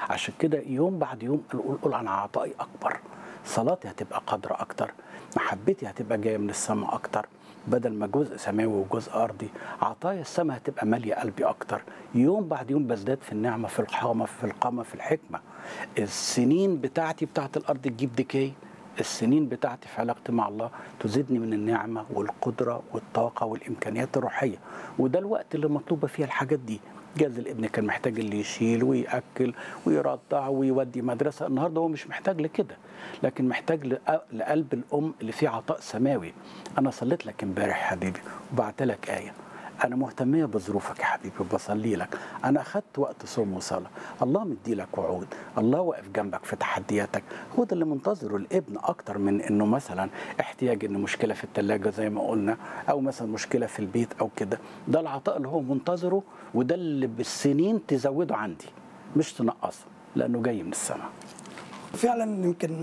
عشان كده يوم بعد يوم نقول قول انا عطائي اكبر صلاتي هتبقى قادره اكتر محبتي هتبقى جايه من السماء اكتر بدل ما جزء سماوي وجزء ارضي عطايا السماء هتبقى ماليه قلبي اكتر يوم بعد يوم بزداد في النعمه في القامه في القامه في الحكمه السنين بتاعتي بتاعت الارض تجيب ديكي السنين بتاعتي في علاقتي مع الله تزيدني من النعمة والقدرة والطاقة والإمكانيات الروحية وده الوقت اللي مطلوبة فيه الحاجات دي جاز الابن كان محتاج اللي يشيل ويأكل ويرضع ويودي مدرسة النهاردة هو مش محتاج لكده لكن محتاج لق- لقلب الأم اللي فيه عطاء سماوي أنا صليت لك امبارح حبيبي وبعت لك آية أنا مهتمية بظروفك يا حبيبي وبصلي لك أنا أخدت وقت صوم وصلاة الله مدي لك وعود الله واقف جنبك في تحدياتك هو ده اللي منتظره الابن أكتر من إنه مثلا احتياج إن مشكلة في الثلاجة زي ما قلنا أو مثلا مشكلة في البيت أو كده ده العطاء اللي هو منتظره وده اللي بالسنين تزوده عندي مش تنقصه لأنه جاي من السماء فعلا يمكن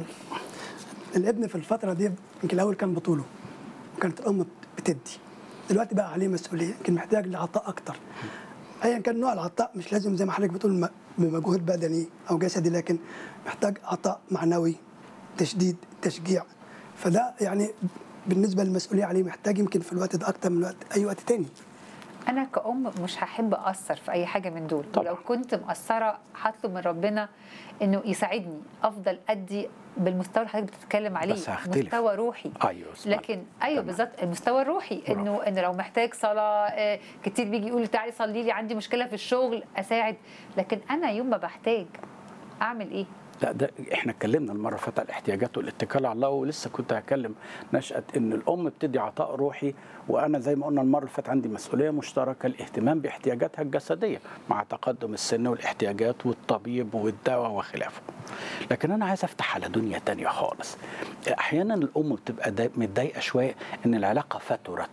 الابن في الفتره دي يمكن الاول كان بطوله وكانت الام بتدي دلوقتي بقى عليه مسؤوليه يمكن محتاج لعطاء اكتر ايا كان نوع العطاء مش لازم زي ما حضرتك بتقول م- بمجهود بدني او جسدي لكن محتاج عطاء معنوي تشديد تشجيع فده يعني بالنسبه للمسؤوليه عليه محتاج يمكن في الوقت ده اكتر من وقت اي وقت تاني انا كأم مش هحب اثر في اي حاجه من دول طبعا. ولو كنت مقصره هطلب من ربنا انه يساعدني افضل ادي بالمستوى اللي حضرتك بتتكلم عليه بس هختلف. مستوى روحي أيوه اسمع. لكن ايوه تمام. بالظبط المستوى الروحي برافو. انه ان لو محتاج صلاه آه، كتير بيجي يقول لي تعالي صلي لي عندي مشكله في الشغل اساعد لكن انا يوم ما بحتاج اعمل ايه لا ده احنا اتكلمنا المره اللي فاتت على الاحتياجات والاتكال على الله ولسه كنت هكلم نشأة ان الام بتدي عطاء روحي وانا زي ما قلنا المره اللي فاتت عندي مسؤوليه مشتركه الاهتمام باحتياجاتها الجسديه مع تقدم السن والاحتياجات والطبيب والدواء وخلافه. لكن انا عايز افتح على دنيا تانية خالص. احيانا الام بتبقى دا- متضايقه شويه ان العلاقه فترت.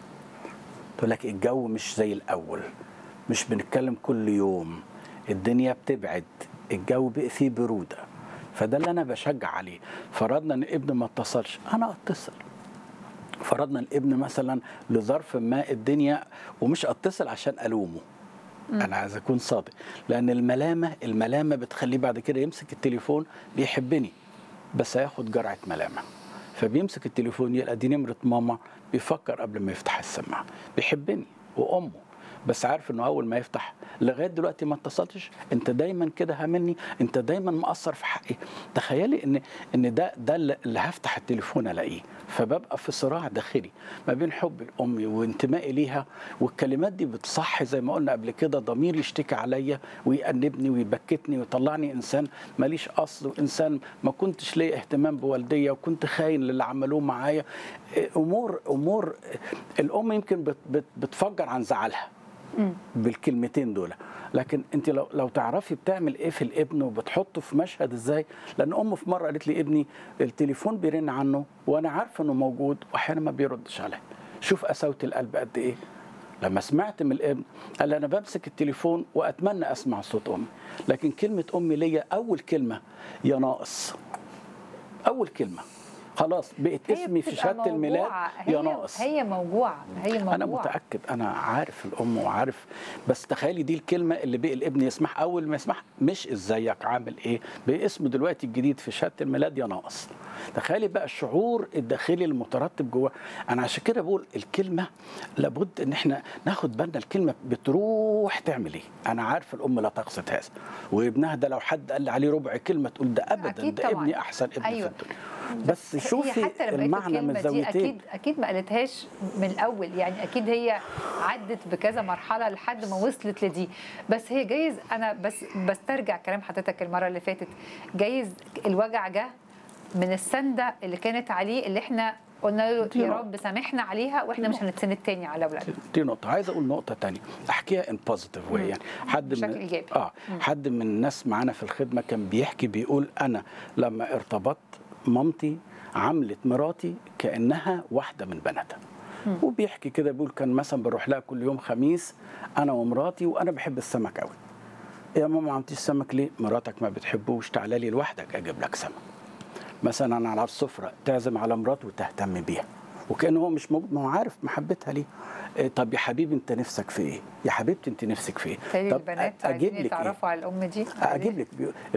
تقول لك الجو مش زي الاول مش بنتكلم كل يوم الدنيا بتبعد الجو بقى فيه بروده فده اللي انا بشجع عليه فرضنا ان ابن ما اتصلش انا اتصل فرضنا الابن مثلا لظرف ما الدنيا ومش اتصل عشان الومه انا عايز اكون صادق لان الملامه الملامه بتخليه بعد كده يمسك التليفون بيحبني بس هياخد جرعه ملامه فبيمسك التليفون يلقى دي نمره ماما بيفكر قبل ما يفتح السماعه بيحبني وامه بس عارف انه اول ما يفتح لغايه دلوقتي ما اتصلتش انت دايما كده هاملني انت دايما مقصر في حقي تخيلي ان ان ده ده اللي اللي هفتح التليفون الاقيه فببقى في صراع داخلي ما بين حب الام وانتمائي ليها والكلمات دي بتصحي زي ما قلنا قبل كده ضميري يشتكي عليا ويأنبني ويبكتني ويطلعني انسان ماليش اصل وانسان ما كنتش ليا اهتمام بوالديا وكنت خاين للي عملوه معايا امور امور الام يمكن بت بت بتفجر عن زعلها بالكلمتين دول لكن انت لو لو تعرفي بتعمل ايه في الابن وبتحطه في مشهد ازاي لان امه في مره قالت لي ابني التليفون بيرن عنه وانا عارفه انه موجود واحيانا ما بيردش عليا شوف قساوه القلب قد ايه لما سمعت من الابن قال لي انا بمسك التليفون واتمنى اسمع صوت امي لكن كلمه امي ليا اول كلمه يا ناقص اول كلمه خلاص بقت هي اسمي في بتبقى شهاده الميلاد موجوعة. يا هي ناقص هي موجوعه هي موجوعه انا متاكد انا عارف الام وعارف بس تخيلي دي الكلمه اللي بقى الابن يسمعها اول ما يسمعها مش ازيك عامل ايه باسمه دلوقتي الجديد في شهاده الميلاد يا ناقص تخيلي بقى الشعور الداخلي المترتب جواه انا عشان كده بقول الكلمه لابد ان احنا ناخد بالنا الكلمه بتروح تعمل ايه انا عارف الام لا تقصد هذا وابنها ده لو حد قال لي عليه ربع كلمه تقول ده ابدا أكيد ده طبعاً. ابني احسن ابن أيوة. في الدنيا بس هي شوفي حتى لما قالت المعنى من الكلمة دي زاويتين اكيد اكيد ما قالتهاش من الاول يعني اكيد هي عدت بكذا مرحله لحد ما وصلت لدي بس هي جايز انا بس بسترجع كلام حضرتك المره اللي فاتت جايز الوجع جه من السنده اللي كانت عليه اللي احنا قلنا له دي يا نقطة. رب سامحنا عليها واحنا مش هنتسند تاني على اولادنا دي نقطة عايز أقول نقطة تانية أحكيها ان بوزيتيف واي يعني حد بشكل من إيجابي. آه حد من الناس معانا في الخدمة كان بيحكي بيقول أنا لما ارتبطت مامتي عملت مراتي كأنها واحدة من بناتها وبيحكي كده بيقول كان مثلا بنروح لها كل يوم خميس أنا ومراتي وأنا بحب السمك قوي يا ماما ما عملتيش سمك ليه؟ مراتك ما بتحبوش تعالى لي لوحدك أجيب لك سمك مثلا أنا على السفرة تعزم على مراته وتهتم بيها وكانه هو مش موجود ما هو عارف محبتها ليه آه، طب يا حبيبي انت نفسك في ايه يا حبيبتي انت نفسك في ايه بالتالي طب البنات اجيب عايزين لك ايه يتعرفوا على الام دي اجيب لك بيو-